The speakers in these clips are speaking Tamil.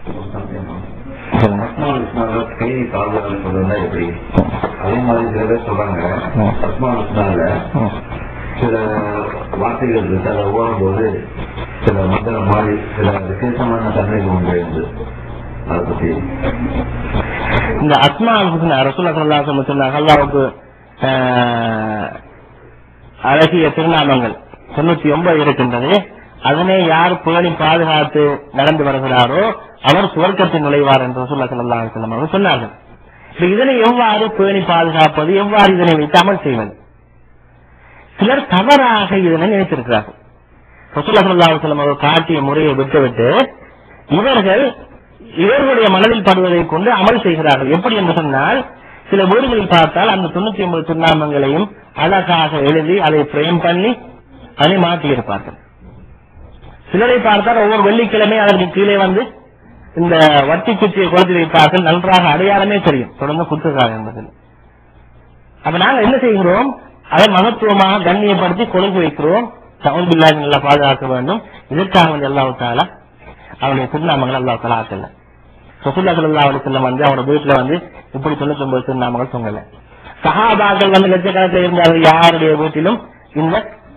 சொல்லுங்க. அஸ்மான் உஸ்மான்ல கை பாதுகாப்பு சொல்றதா எப்படி அதே மாதிரி சில பேர் சொல்றாங்க ம். அஸ்மான் உஸ்மான்ல ம். சில வார்த்தைகள் இருக்கு அதை ஓடும் போது சில மந்திரம் மாதிரி சில விசேஷமான தன்மைகள் உண்டு என்று அதை பத்தி இந்த அஸ்மா ஹுஸ்னா ரசூல்லா ஸல்லல்லாஹு அலைஹி வஸல்லம் சொன்னாங்க அல்லாஹ்வுக்கு ஆஹ், அழகிய திருநாமங்கள் தொண்ணூத்தி ஒன்பது இருக்கின்றது அதனை யார் பேணி பாதுகாத்து நடந்து வருகிறாரோ அவர் சுவர்க்கத்தில் நுழைவார் என்று ரசூல்லா ஸல்லல்லாஹு அலைஹி வஸல்லம் அவர்கள் சொன்னார்கள் இப்ப இதனை எவ்வாறு பேணி பாதுகாப்பது எவ்வாறு இதனை வைத்து அமல் செய்வது சிலர் தவறாக இதனை நினைத்திருக்கிறார்கள் ரசூல்லா ஸல்லல்லாஹு அலைஹி வஸல்லம் அவர்கள் காட்டிய முறையை விட்டுவிட்டு இவர்கள் இவர்களுடைய மனதில் படுவதை கொண்டு அமல் செய்கிறார்கள் எப்படி என்று சொன்னால் சில வீடுகளில் பார்த்தால் அந்த தொண்ணூத்தி ஒன்பது திருநாமங்களையும் அழகாக எழுதி அதை பிரேம் பண்ணி அதை மாற்றி இருப்பார்கள் சிலரை பார்த்தால் ஒவ்வொரு வெள்ளிக்கிழமை அதற்கு கீழே வந்து இந்த வட்டி குச்சியை கொளுத்தி வைப்பார்கள் நன்றாக அடையாளமே தெரியும் தொடர்ந்து குத்துகிறார் என்பதில் அப்ப நாங்க என்ன செய்கிறோம் அதை மகத்துவமாக கண்ணியப்படுத்தி கொழுந்து வைக்கிறோம் சவுண்டில்லாத நல்லா பாதுகாக்க வேண்டும் இதற்காக வந்து அல்லாஹ் தாலா அவனுடைய திருநாமங்கள் அல்லாஹ் தாலா ஆக்கல ரசூல்லா ஸல்லல்லாஹு அலைஹி வஸல்லம் வந்து அவரோட வீட்டுல வந்து இப்படி தொண்ணூத்தி ஒன்பது திருநாமங்கள் தொங்கல சஹாபாக்கள் வந்து லட்சக்கணக்கில் இருந்தார்கள் யாருடைய வீட்டிலும் இந்த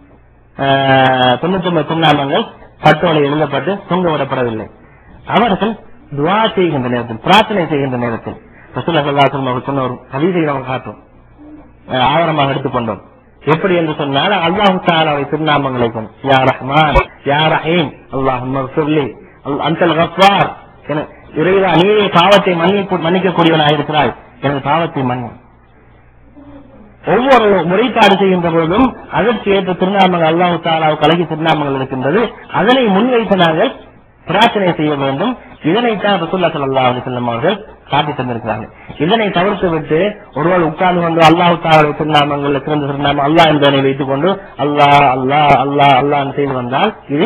தொண்ணூத்தி ஒன்பது திருநாமங்கள் பட்டோலை எழுதப்பட்டு தொங்க விடப்படவில்லை அவர்கள் துவா செய்கின்ற நேரத்தில் பிரார்த்தனை செய்கின்ற நேரத்தில் ரசூல்லா ஸல்லல்லாஹு அலைஹி வஸல்லம் அவர்கள் சொன்ன ஒரு ஹதீஸை நம்ம காட்டும் அஹ் ஆவணமாக எடுத்துக்கொண்டோம் எப்படி என்று சொன்னால் அல்லாஹு தாலாவை திருநாமங்களை கொண்டு யா ரஹ்மான் யா ரஹீம் அல்லாஹ் மர்சுல்லி அந்தல் கஃபார் என இறைவா நீரே பாவத்தை மன்னிக்க மன்னிக்கக்கூடியவனாக இருக்கிறாய் எனது பாவத்தை மன்னி ஒவ்வொரு முறைப்பாடு செய்கின்ற பொழுதும் அதற்கு ஏற்ற திருநாமங்கள் அல்லாஹு தாலாவுக்கு அழகிய திருநாமங்கள் இருக்கின்றது அதனை முன்வைத்து நாங்கள் பிரார்த்தனை செய்ய வேண்டும் இதனைத்தான் ரசூல்லா ஸல்லல்லாஹு அலைஹி வஸல்லம் அவர்கள் காட்டி தந்திருக்கிறார்கள் இதனை தவிர்த்து விட்டு ஒருவர் உட்கார்ந்து கொண்டு அல்லாஹு தாலாவுடைய திருநாமங்கள் சிறந்த திருநாமம் அல்லாஹ் என்பதனை வைத்துக் கொண்டு அல்லாஹ் அல்லாஹ் அல்லாஹ் அல்லாஹ் செய்து வந்தால் இது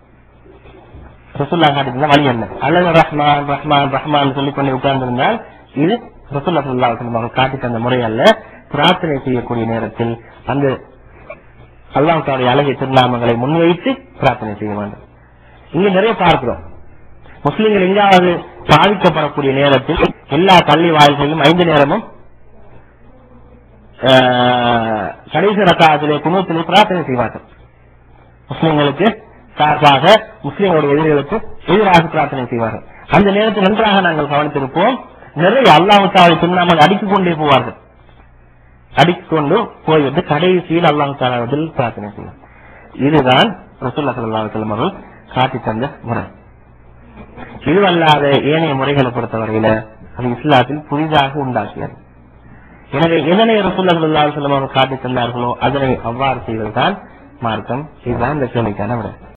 ரசூல்லா காட்டியிருந்த வழி அல்ல அல்லது ரஹ்மான் ரஹ்மான் ரஹ்மான் சொல்லிக் கொண்டு உட்கார்ந்திருந்தால் இது ரசூல்லா ஸல்லல்லாஹு அலைஹி வஸல்லம் அவர்கள் காட்டி தந்த முறை அல்ல பிரார்த்தனை செய்யக்கூடிய நேரத்தில் அந்த அல்லாஹ் தாலுடைய அழகிய திருநாமங்களை முன்வைத்து பிரார்த்தனை செய்ய வேண்டும் இங்க நிறைய பார்க்கிறோம் முஸ்லிம்கள் எங்காவது பாதிக்கப்படக்கூடிய நேரத்தில் எல்லா பள்ளி வாயில்களிலும் ஐந்து நேரமும் ஆஹ், கடைசி ரக்காத்திலே குணத்திலே பிரார்த்தனை செய்வார்கள் முஸ்லிம்களுக்கு சார்பாக முஸ்லிம்களுடைய எதிரிகளுக்கு எதிராக பிரார்த்தனை செய்வார்கள் அந்த நேரத்தில் நன்றாக நாங்கள் கவனித்திருப்போம் நிறைய அல்லாஹு தாலை திருநாமல் அடித்துக் கொண்டே போவார்கள் அடிக்கொண்டு போய்விட்டு கடைசியில் அல்லாஹு தாலாவதில் பிரார்த்தனை செய்வார் இதுதான் ரசூல்லா ஸல்லல்லாஹு அலைஹி வஸல்லம் அவர்கள் காட்டி தந்த முறை இதுவல்லாத ஏனைய முறைகளை பொறுத்தவரையில அது இஸ்லாத்தில் புதிதாக உண்டாக்கியது எனவே எதனை ரசூல்லா ஸல்லல்லாஹு அலைஹி வஸல்லம் அவர்கள் காட்டி தந்தார்களோ அதனை அவ்வாறு செய்வதுதான் மார்க்கம் இதுதான் இந்த கேள்விக்கான விடை